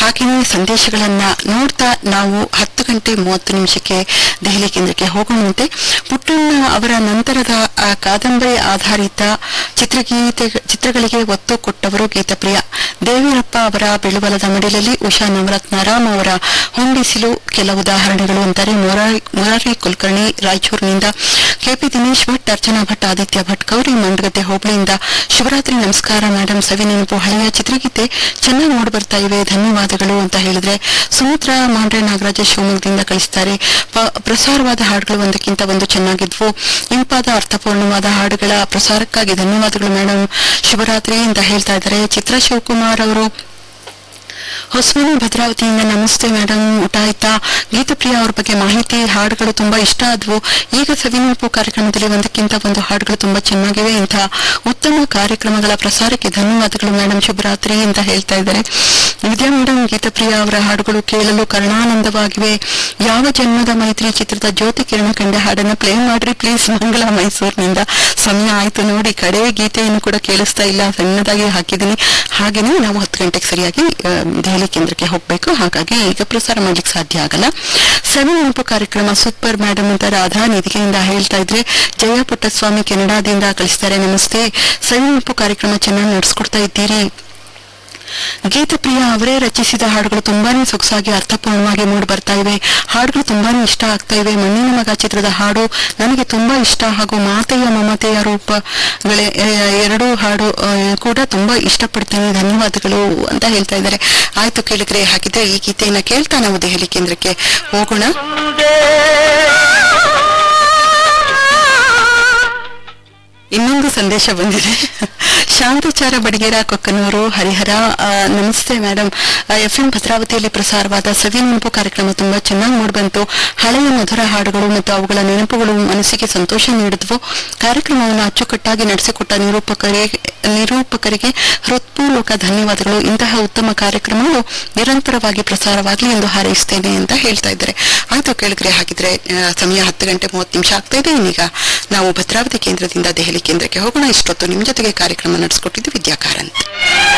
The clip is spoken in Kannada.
ಹಾಗೆಯೇ ಸಂದೇಶಗಳನ್ನ ನೋಡ್ತಾ ನಾವು ಹತ್ತು ಗಂಟೆ ಮೂವತ್ತು ನಿಮಿಷಕ್ಕೆ ದೆಹಲಿ ಕೇಂದ್ರಕ್ಕೆ ಹೋಗೋಣಂತೆ ಪುಟ್ಟಣ್ಣ ಅವರ ನಂತರದ ಆ ಕಾದಂಬರಿ ಆಧಾರಿತ ಚಿತ್ರಗೀತೆ ಚಿತ್ರಗಳಿಗೆ ಒತ್ತು ಕೊಟ್ಟವರು ಗೀತಪ್ರಿಯ ದೇವೀರಪ್ಪ ಅವರ ಬೆಳುಬಲದ ಮಡಿಲಲ್ಲಿ ಉಷಾ ನವರತ್ನಾರಾಮ್ ಅವರ ಹೊಂಬಿಸಿಲು ಕೆಲ ಉದಾಹರಣೆಗಳು ಅಂತಾರೆ ಮೊರಾರಿ ಮೊರಾರಿ ಕುಲಕರ್ಣಿ ರಾಯಚೂರಿನಿಂದ ಕೆಪಿ ದಿನೇಶ್ ಭಟ್ ಅರ್ಚನಾ ಭಟ್ ಆದಿತ್ಯ ಭಟ್ ಗೌರಿ ಮಂಡಗದ್ದೆ ಹೋಬಳಿಯಿಂದ ಶಿವರಾತ್ರಿ ನಮಸ್ಕಾರ ಮೇಡಮ್ ಸವಿ ನೆನಪು ಹಳೆಯ ಚಿತ್ರಗೀತೆ ಚೆನ್ನಾಗಿ ಮೂಡಿ ಬರ್ತಾ ಇವೆ ಧನ್ಯವಾದಗಳು ಅಂತ ಹೇಳಿದ್ರೆ ಸುಮಿತ್ರ ಮಾಂಡ್ರೆ ನಾಗರಾಜ ಶಿವಮೊಗ್ಗದಿಂದ ಕಳಿಸ್ತಾರೆ ಪ- ಪ್ರಸಾರವಾದ ಹಾಡುಗಳು ಒಂದಕ್ಕಿಂತ ಒಂದು ಚೆನ್ನಾಗಿದ್ವು ಇಂಪಾದ ಅರ್ಥಪೂರ್ಣವಾದ ಹಾಡುಗಳ ಪ್ರಸಾರಕ್ಕಾಗಿ ಧನ್ಯವಾದಗಳು ಮೇಡಮ್ ಶಿವರಾತ್ರಿ ಅಂತ ಹೇಳ್ತಾ ಇದ್ದಾರೆ ಚಿತ್ರ ಶಿವಕುಮಾರ್ ಅವರು ಹೊಸಮನೆ ಭದ್ರಾವತಿಯಿಂದ ನಮಸ್ತೆ ಮೇಡಮ್ ಊಟ ಆಯ್ತಾ ಗೀತಪ್ರಿಯ ಅವ್ರ ಬಗ್ಗೆ ಮಾಹಿತಿ ಹಾಡುಗಳು ತುಂಬಾ ಇಷ್ಟ ಆದ್ವು ಈಗ ಸವಿನೆನಪು ಕಾರ್ಯಕ್ರಮದಲ್ಲಿ ಒಂದಕ್ಕಿಂತ ಒಂದು ಹಾಡುಗಳು ತುಂಬಾ ಚೆನ್ನಾಗಿವೆ ಇಂಥ ಉತ್ತಮ ಕಾರ್ಯಕ್ರಮಗಳ ಪ್ರಸಾರಕ್ಕೆ ಧನ್ಯವಾದಗಳು ಮೇಡಮ್ ಶುಭರಾತ್ರಿ ಅಂತ ಹೇಳ್ತಾ ಇದ್ದಾರೆ ವಿದ್ಯಾ ಮೇಡಮ್ ಗೀತಪ್ರಿಯ ಅವರ ಹಾಡುಗಳು ಕೇಳಲು ಕರ್ಣಾನಂದವಾಗಿವೆ ಯಾವ ಜನ್ಮದ ಮೈತ್ರಿ ಚಿತ್ರದ ಜ್ಯೋತಿ ಕಿರಣ ಕಂಡೆ ಹಾಡನ್ನ ಪ್ಲೇ ಮಾಡ್ರಿ ಪ್ಲೀಸ್ ಮಂಗಳ ಮೈಸೂರಿನಿಂದ ಸಮಯ ಆಯ್ತು ನೋಡಿ ಕಡೆ ಗೀತೆಯನ್ನು ಕೂಡ ಕೇಳಿಸ್ತಾ ಇಲ್ಲ ಸಣ್ಣದಾಗಿ ಹಾಕಿದ್ದೀನಿ ಹಾಗೇನೆ ನಾವು ಹತ್ತು ಗಂಟೆಗೆ ಸರಿಯಾಗಿ ಆ, ದೆಹಲಿ ಕೇಂದ್ರಕ್ಕೆ ಹೋಗ್ಬೇಕು ಹಾಗಾಗಿ ಈಗ ಪ್ರಸಾರ ಮಾಡ್ಲಿಕ್ಕೆ ಸಾಧ್ಯ ಆಗಲ್ಲ ಸವಿ ನೆನಪು ಕಾರ್ಯಕ್ರಮ ಸೂಪರ್ ಮೇಡಮ್ ಅಂತ ರಾಧಾ ನಿಧಿಗೆಯಿಂದ ಹೇಳ್ತಾ ಇದ್ರೆ ಜಯ ಪುಟ್ಟಸ್ವಾಮಿ ಕೆನಡಾದಿಂದ ಕಳಿಸ್ತಾರೆ ನಮಸ್ತೆ ಸವಿ ನೆನಪು ಕಾರ್ಯಕ್ರಮ ಚೆನ್ನಾಗಿ ನಡೆಸ್ಕೊಡ್ತಾ ಇದ್ದೀರಿ ಗೀತಪ್ರಿಯ ಅವರೇ ರಚಿಸಿದ ಹಾಡುಗಳು ತುಂಬಾನೇ ಸೊಗಸಾಗಿ ಅರ್ಥಪೂರ್ಣವಾಗಿ ಮೂಡಿ ಬರ್ತಾ ಇವೆ ಹಾಡುಗಳು ತುಂಬಾನೇ ಇಷ್ಟ ಆಗ್ತಾ ಇವೆ ಮಣ್ಣಿನ ಮಗ ಚಿತ್ರದ ಹಾಡು ನನಗೆ ತುಂಬಾ ಇಷ್ಟ ಹಾಗೂ ಮಾತೆಯ ಮಮತೆಯ ರೂಪಗಳೇ ಆ, ಎರಡೂ ಹಾಡು ಆ, ಕೂಡ ತುಂಬಾ ಇಷ್ಟಪಡ್ತೀನಿ ಧನ್ಯವಾದಗಳು ಅಂತ ಹೇಳ್ತಾ ಇದ್ದಾರೆ ಆಯ್ತು ಕೇಳಿದ್ರೆ ಹಾಗಿದ್ರೆ ಈ ಗೀತೆಯನ್ನ ಕೇಳ್ತಾ ನಾವು ದೆಹಲಿ ಕೇಂದ್ರಕ್ಕೆ ಹೋಗೋಣ ಇನ್ನೊಂದು ಸಂದೇಶ ಬಂದಿದೆ ಶಾಂತಚಾರ ಬಡಿಗೇರ ಕೊಕ್ಕನೂರು ಹರಿಹರ ಆ, ನಮಸ್ತೆ ಮೇಡಮ್ ಎಫ್ ಎಂ ಭದ್ರಾವತಿಯಲ್ಲಿ ಪ್ರಸಾರವಾದ ಸವಿ ನೆನಪು ಕಾರ್ಯಕ್ರಮ ತುಂಬಾ ಚೆನ್ನಾಗಿ ಮೂಡಿಬಂತು ಹಳೆಯ ಮಧುರ ಹಾಡುಗಳು ಮತ್ತು ಅವುಗಳ ನೆನಪುಗಳು ಮನಸ್ಸಿಗೆ ಸಂತೋಷ ನೀಡಿದ್ವು ಕಾರ್ಯಕ್ರಮವನ್ನು ಅಚ್ಚುಕಟ್ಟಾಗಿ ನಡೆಸಿಕೊಟ್ಟ ನಿರೂಪಕರಿಗೆ ನಿರೂಪಕರಿಗೆ ಹೃತ್ಪೂರ್ವಕ ಧನ್ಯವಾದಗಳು ಇಂತಹ ಉತ್ತಮ ಕಾರ್ಯಕ್ರಮಗಳು ನಿರಂತರವಾಗಿ ಪ್ರಸಾರವಾಗಲಿ ಎಂದು ಹಾರೈಸುತ್ತೇನೆ ಅಂತ ಹೇಳ್ತಾ ಇದ್ದಾರೆ ಆಯ್ತು ಕೇಳಿದ್ರೆ ಹಾಗಿದ್ರೆ ಆ, ಸಮಯ ಹತ್ತು ಗಂಟೆ ಮೂವತ್ತು ನಿಮಿಷ ಆಗ್ತಾ ಇದೆ ಇನ್ನೀಗ ನಾವು ಭದ್ರಾವತಿ ಕೇಂದ್ರದಿಂದ ದೆಹಲಿ ಕೇಂದ್ರಕ್ಕೆ ಹೋಗೋಣ ಇಷ್ಟೊತ್ತು ನಿಮ್ಮ ಜೊತೆಗೆ ಕಾರ್ಯಕ್ರಮ ನಡೆಸಿಕೊಟ್ಟಿದ್ದು ವಿದ್ಯಾಕಾರಂತ್